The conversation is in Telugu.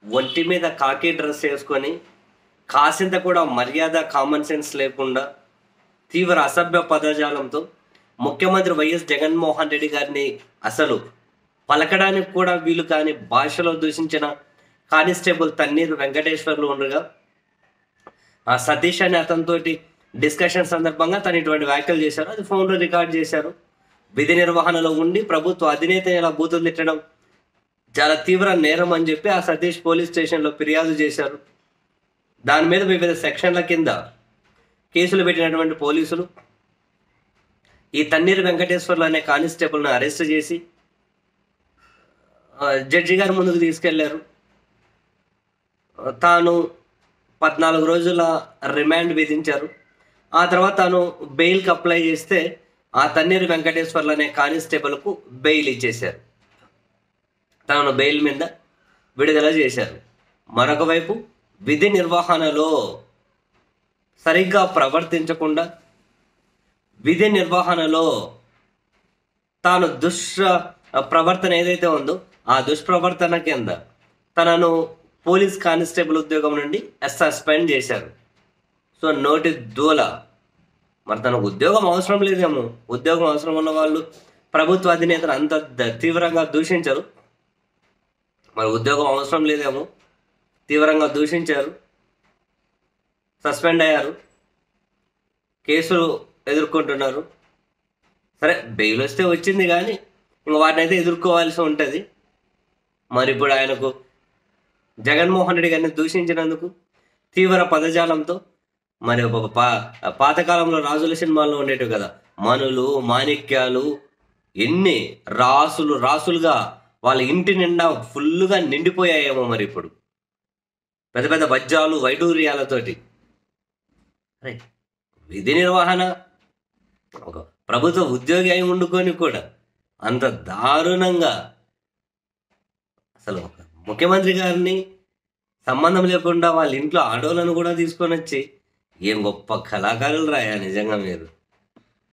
ఒంటి మీద కాకి డ్రెస్ వేసుకొని కాసింత కూడా మర్యాద కామన్ సెన్స్ లేకుండా తీవ్ర అసభ్య పదజాలంతో ముఖ్యమంత్రి వైఎస్ జగన్మోహన్ రెడ్డి గారిని అసలు పలకడానికి కూడా వీలు కాని భాషలో దూషించిన కానిస్టేబుల్ తన్నీరు వెంకటేశ్వర్లు ఉండగా ఆ సతీష్ అనే అతనితోటి డిస్కషన్ సందర్భంగా తను ఇటువంటి వ్యాఖ్యలు చేశారు అది ఫోన్లో రికార్డ్ చేశారు విధి నిర్వహణలో ఉండి ప్రభుత్వ అధినేత ఇలా బూతులు తిట్టడం చాలా తీవ్ర నేరం అని చెప్పి ఆ సతీష్ పోలీస్ స్టేషన్లో ఫిర్యాదు చేశారు దాని మీద వివిధ సెక్షన్ల కింద కేసులు పెట్టినటువంటి పోలీసులు ఈ తన్నీరు వెంకటేశ్వర్లు అనే కానిస్టేబుల్ను అరెస్ట్ చేసి ఆ, జడ్జి గారి ముందుకు తీసుకెళ్లారు ఆ, తాను పద్నాలుగు రోజుల రిమాండ్ విధించారు ఆ తర్వాత తాను బెయిల్కి అప్లై చేస్తే ఆ తన్నీరు వెంకటేశ్వర్లు అనే కానిస్టేబుల్కు బెయిల్ ఇచ్చేశారు తాను బెయిల్ మీద విడుదల చేశారు మరొక వైపు విధి నిర్వహణలో సరిగ్గా ప్రవర్తించకుండా విధి నిర్వహణలో తాను దుష్ట ప్రవర్తన ఏదైతే ఉందో ఆ దుష్ప్రవర్తన కింద తనను పోలీస్ కానిస్టేబుల్ ఉద్యోగం నుండి సస్పెండ్ చేశారు సో నోటి దూల మరి తనకు ఉద్యోగం అవసరం లేదేమో ఉద్యోగం అవసరం ఉన్న వాళ్ళు ప్రభుత్వ అధినేతలు అంత ద- తీవ్రంగా దూషించరు మరి ఉద్యోగం అవసరం లేదేమో తీవ్రంగా దూషించారు సస్పెండ్ అయ్యారు కేసులు ఎదుర్కొంటున్నారు సరే బెయిల్ వస్తే వచ్చింది కానీ ఇంక వాటిని అయితే ఎదుర్కోవాల్సి ఉంటుంది మరి ఇప్పుడు ఆయనకు జగన్మోహన్ రెడ్డి గారిని దూషించినందుకు తీవ్ర పదజాలంతో మరి ఒక పా పాతకాలంలో రాజుల సినిమాల్లో ఉండేటివి కదా మనులు మాణిక్యాలు ఎన్ని రాసులు రాసులుగా వాళ్ళ ఇంటి నిండా ఫుల్లుగా నిండిపోయాయేమో మరి ఇప్పుడు పెద్ద పెద్ద వజ్రాలు వైడూర్యాలతోటి అరే విధి నిర్వహణ ఒక ప్రభుత్వ ఉద్యోగి అయి ఉండుకొని కూడా అంత దారుణంగా అసలు ఒక ముఖ్యమంత్రి గారిని సంబంధం లేకుండా వాళ్ళ ఇంట్లో ఆడోళ్ళను కూడా తీసుకొని వచ్చి ఏం గొప్ప కళాకారులు రాయా నిజంగా మీరు